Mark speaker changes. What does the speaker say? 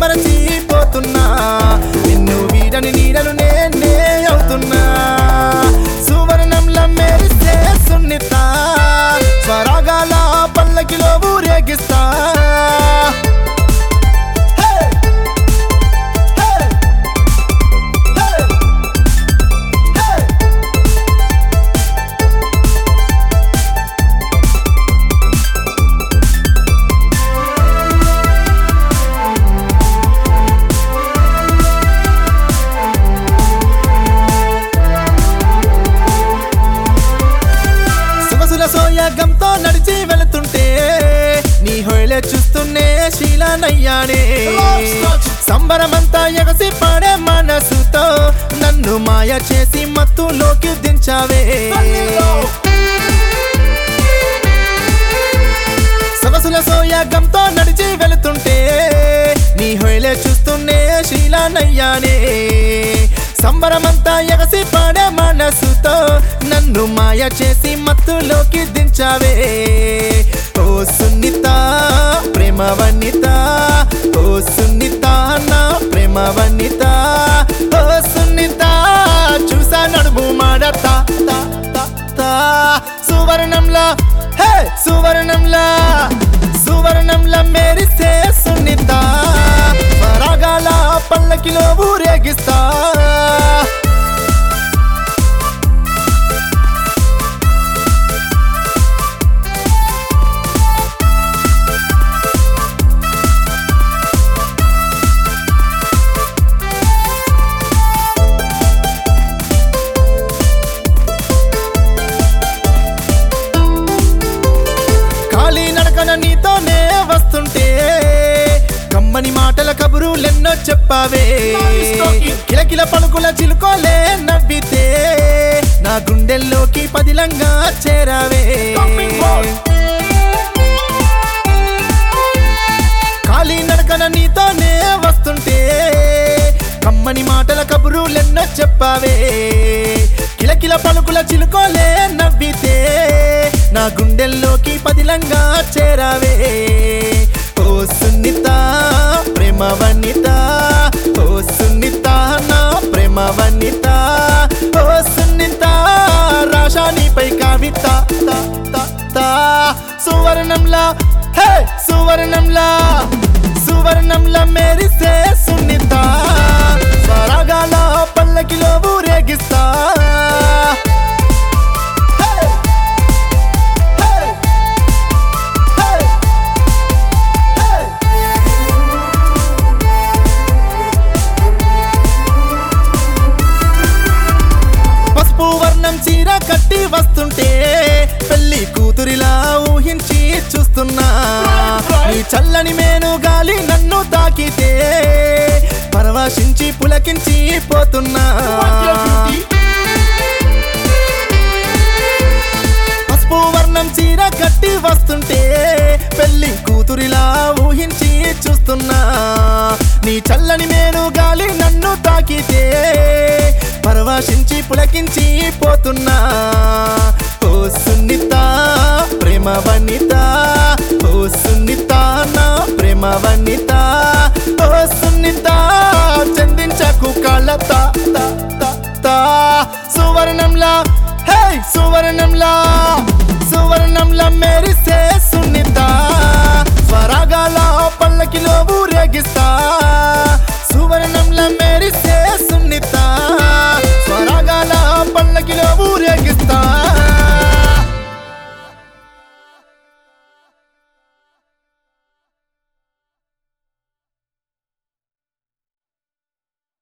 Speaker 1: మైమరచిపోతున్నా నిన్ను వీడని నీడను నేనే అవుతున్నా సువర్ణంలా మెరిసే సున్నిత స్వరాగాల పల్లకిలో ఊరేగిస్తా Hey! Hey! Hey! Hey! సొగసుల సోయగంతో నడిచి వెళుతుంటే నీ హొయలే చూస్తూనే శీలానయ్యానే సంబరమంతా ఎగసి పాడే మనసుతో నన్ను మాయ చేసి మత్తులోకి దించావే సొగసుల సోయగంతో నడిచి వెళుతుంటే నీ హొయలే చూస్తూనే శీలానయ్యానే సంబరమంతా ఎగసి పాడే మనసుతో నన్ను మాయ చేసి మత్తులోకి దించావే ఓ సున్నిత ప్రేమ వనిత ఓ సున్నిత నా ప్రేమ వనిత ఓ సున్నిత చూసా నడుము మాడతా తా, తా, తా. సువర్ణంలా హే సువర్ణంలా సువర్ణంలా మెరిసే సున్నిత రాగాల పల్లకిలో ఊరేగిస్తా ఖాళీ నడకన నీతోనే వస్తుంటే కమ్మని మాటల కబురులెన్నో చెప్పావే కిలకిల పలుకుల చిలుకోలే నవ్వితే నా గుండెల్లోకి పదిలంగా చేరావే ఖాళీ నడకన నీతోనే వస్తుంటే కమ్మని మాటల కబురులెన్నో చెప్పావే కిలకిల పలుకుల చిలుకోలే నవ్వితే నా గుండెల్లోకి పదిలంగా చేరావే ఓ సున్నిత ప్రేమ వనిత ఓ సున్నిత నా ప్రేమ వనిత ఓ సున్నిత రాశానిపై కవిత తా, తా, తా. సువర్ణంలా హే సువర్ణంలా సువర్ణంలా మెరిసే సున్నిత స్వరాగాల పల్లకిలో ఊరేగిస్తా Hey! Hey! Hey! Hey! పసుపు వర్ణం చీర కట్టి వస్తుంటే పెళ్లి కూతురిలా ఊహించి చూస్తున్నా నీ చల్లని మేను గాలి నన్ను తాకితే పరవశించి పులకించి పోతున్నా పసుపు వర్ణం చీర కట్టి వస్తుంటే పెళ్లి కూతురిలా ఊహించి చూస్తున్నా నీ చల్లని మేను గాలి నన్ను తాకితే పరవశించి పులకించి పోతున్నా ఓ సున్నిత ప్రేమ వనిత ఓ సున్నిత నా ప్రేమ వనిత ఓ సున్నిత చందించకు కళ్ళత తా, తా, తా. సువర్ణంలా హే సువర్ణంలా సువర్ణంలా మెరిసే సున్నిత స్వరాగాల పల్లకిలో ఊరేగిస్తా సువర్ణం